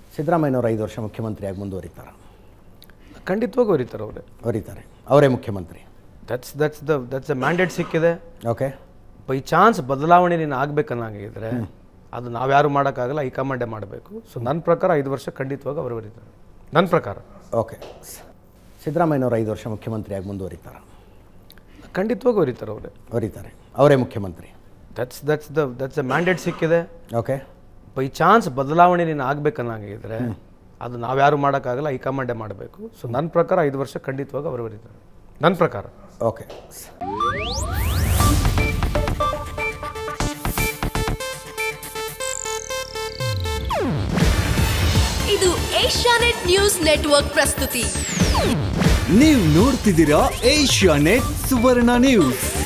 ಸಿದ್ದರಾಮಯ್ಯನವರು ಐದು ವರ್ಷ ಮುಖ್ಯಮಂತ್ರಿಯಾಗಿ ಮುಂದುವರಿತಾರೆ ಖಂಡಿತವಾಗೂ ಹೊರಿತಾರೆ ಅವರೇ ವರಿತಾರೆ ಅವರೇ ಮುಖ್ಯಮಂತ್ರಿ that's that's the that's the mandate ಸಿಕ್ಕಿದೆ ಓಕೆ ಬೈ ಚಾನ್ಸ್ ಬದಲಾವಣೆ ನೀನು ಆಗ್ಬೇಕನ್ನಾಗಿದ್ರೆ ಅದು ನಾವ್ಯಾರು ಮಾಡೋಕ್ಕಾಗಲ್ಲ ಹೈಕಮಾಂಡೇ ಮಾಡಬೇಕು ಸೊ ನನ್ನ ಪ್ರಕಾರ ಐದು ವರ್ಷ ಖಂಡಿತವಾಗಿ ಅವರು ಬರೀತಾರೆ ನನ್ನ ಪ್ರಕಾರ ಓಕೆ ಸಿದ್ದರಾಮಯ್ಯನವರು ಐದು ವರ್ಷ ಮುಖ್ಯಮಂತ್ರಿಯಾಗಿ ಮುಂದುವರಿತಾರೆ ಖಂಡಿತವಾಗೂ ಹೊರಿತಾರೆ ಅವರೇ ವರಿತಾರೆ ಅವರೇ ಮುಖ್ಯಮಂತ್ರಿ that's that's the that's the mandate ಸಿಕ್ಕಿದೆ ಓಕೆ ಬೈ ಚಾನ್ಸ್ ಬದಲಾವಣೆ ನೀನು ಆಗ್ಬೇಕನ್ನಾಗಿದ್ರೆ ಅದು ನಾವ್ಯಾರು ಮಾಡೋಕ್ಕಾಗಲ್ಲ ಹೈಕಮಾಂಡೇ ಮಾಡಬೇಕು ಸೊ ನನ್ನ ಪ್ರಕಾರ ಐದು ವರ್ಷ ಖಂಡಿತವಾಗಿ ಅವರು ಬರೀತಾರೆ ನನ್ನ ಪ್ರಕಾರ ಓಕೆ ಇದು ಏಷ್ಯಾನೆಟ್ ನ್ಯೂಸ್ ನೆಟ್ವರ್ಕ್ ಪ್ರಸ್ತುತಿ ನೀವು ನೋಡ್ತಿದ್ದೀರಾ ಏಷ್ಯಾ ನೆಟ್ ಸುವರ್ಣ ನ್ಯೂಸ್